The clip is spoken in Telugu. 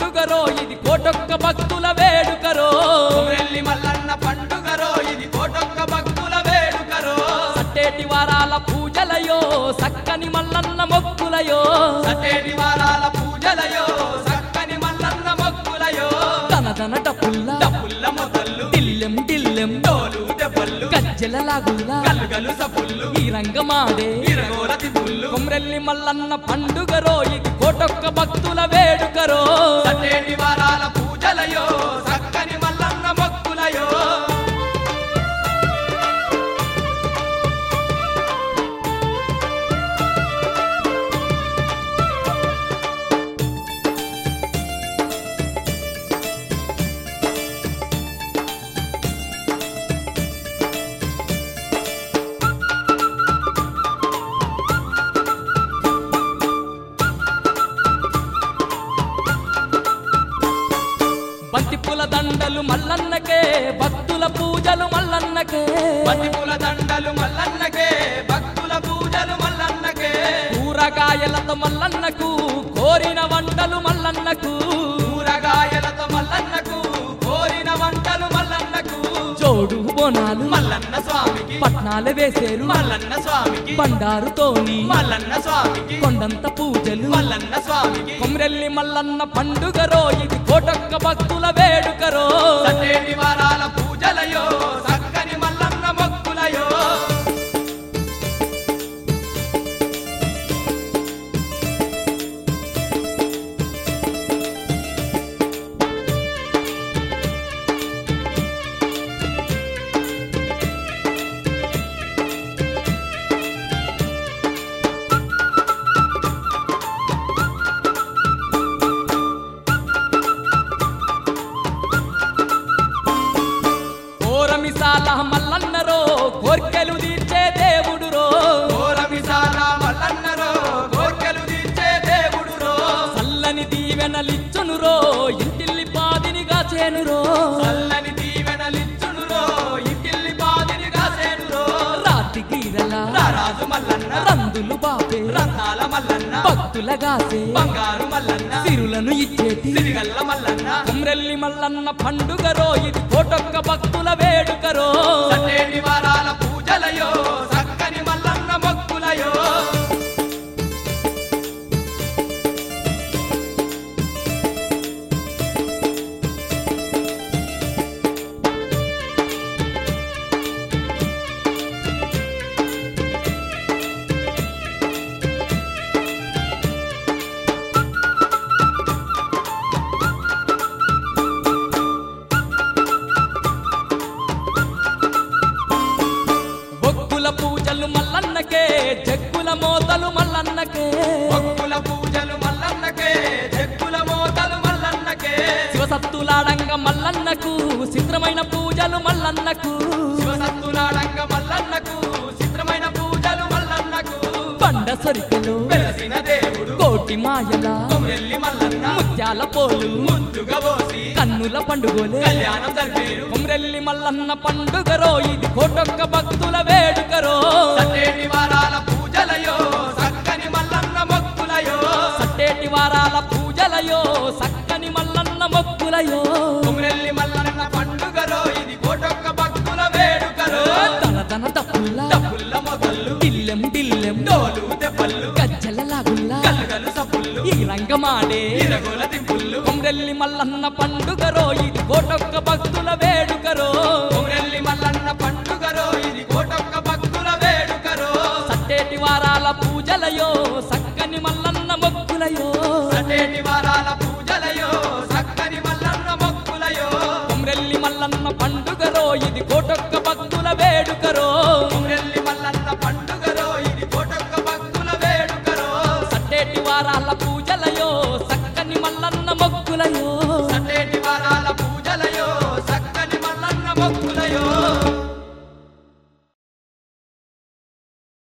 పండుగరో ఇది కోటొక్క భక్తుల వేడుకరో కొమ్రెల్లి మల్లన్న పండుగరో ఇది కోటొక్క భక్తుల వేడుకరో సట్టేటి వారాల పూజలయో సక్కని మల్లన్న మొక్కులయో సటేటి వారాల పూజలయో సక్కని మల్లన్న మొక్కులయో తన తన టపుల్లా డప్పుల్ల మొదళ్ళు టిల్లెం టిల్లెం డోలు దెబ్బలు గజ్జెల లాగుల్లా కలుగలు సపుళ్ళు ఈ రంగమాడే ఇరగోల తిప్పుళ్ళు కొమ్రెల్లి మల్లన్న పండుగరో ఇది కోటొక్క భక్తుల వేడుకరో సటేటి వారాల పూజలయో సక్కని మల్లన్న మొక్కులయో బంతిపుల దండలు మల్లన్నకే భక్తుల పూజలు మల్లన్నకే బంతిపూల దండలు మల్లన్నకే భక్తుల పూజలు మల్లన్నకే కూరగాయలతో మల్లన్నకు కోరిన వంటలు మల్లన్నకు కూరగాయలతో మల్లన్నకు కోరిన వంటలు మల్లన్నకు జోడు బోనాలు మల్లన్న స్వామికి పట్నాలు వేసేరు మల్లన్న స్వామికి బండారుతోని మల్లన్న స్వామికి కొండంత పూజలు మల్లన్న స్వామికి కొమ్రెల్లి మల్లన్న పండుగరో ఇది కోటొక్క భక్తుల వేడుకరో సటేటి వారాల పూజలయో సక్కని మల్లన్న మొక్కులయో కోరమిసాల మల్లన్నరో కోర్కెలు తీర్చే దేవుడురో ఘోరమిసాల మల్లన్నరో కోర్కెలు తీర్చే దేవుడురో చల్లని దీవెనలిచ్చునురో ఇంటిల్లి పాదినిగా చేనురో చల్లని దీవెనలిచ్చునురో ఇంటిల్లి పాదినిగా సేనురో రాతి గీరల రాజు మల్లన్న రందులు బాపే రత్నాల మల్లన్న భక్తుల గాసే బంగారు మల్లన్న సిరులను ఇచ్చేటి సిరిగల్ల మల్లన్న కొమ్రెల్లి మల్లన్న పండుగరో ఇది కోటొక్క భక్తుల వేడుకరో సటేటి వారాల పూజలయో సక్కని మల్లన్న మొక్కులయో బొక్కుల పూజలు మల్లన్నకే జగ్గుల మోతలు మల్లన్నకే భక్తుల పూజలు మల్లన్నకే చెక్కుల మోతలు మల్లన్నకే శివసత్తులాడంగ మల్లన్నకు చిత్రమైన పూజలు మల్లన్నకు శివసత్తులాడంగ మల్లన్నకు చిత్రమైన పూజలు మల్లన్నకు బండ సొరికెలు వెలసిన దేవుడు కోటి మాయల కొమ్రెల్లి మల్లన్న ముత్యాల పోలు ముద్దుగా పోసి కన్నుల పండుగోలే కళ్యాణం జరిపేరు కొమ్రెల్లి మల్లన్న పండుగరో ఇది కోటొక్క భక్తుల వేడుకరో సటేటి వారాల పూజలయో సక్కని మల్లన్న మొక్కులయో సట్టేటి వారాల పూజలయో సక్కని మల్లన్న మొక్కులయో కొమ్రెల్లి మల్లన్న పండుగరో ఇది కోటొక్క భక్తుల వేడుకరో తన తన తప్పుల్లా డబ్బుల్ల మొదళ్ళు టిల్లెం టిల్లెం డోలు దెబ్బలు గజ్జల లాగుల్లా కలుగలు సపుళ్ళు ఈ రంగమాడే ఇరగోల తిప్పుళ్ళు కొమ్రెల్లి మల్లన్న పండుగరో ఇది కోటొక్క భక్తుల వేడుకరో కొమ్రెల్లి మల్లన్న పండుగరో ఇది కోటొక్క భక్తుల వేడుకరో సట్టేటి వారాల పూజలయో సక్కని మల్లన్న మొక్కులయో సటేటి వారాల పూజలయో సక్కని మల్లన్న మొక్కులయో కొమ్రెల్లి మల్లన్న పండుగరో ఇది కోటొక్క భక్తుల వేడుకరో కొమ్రెల్లి మల్లన్న పండుగరో ఇది కోటొక్క భక్తుల వేడుకరో సట్టేటి వారాల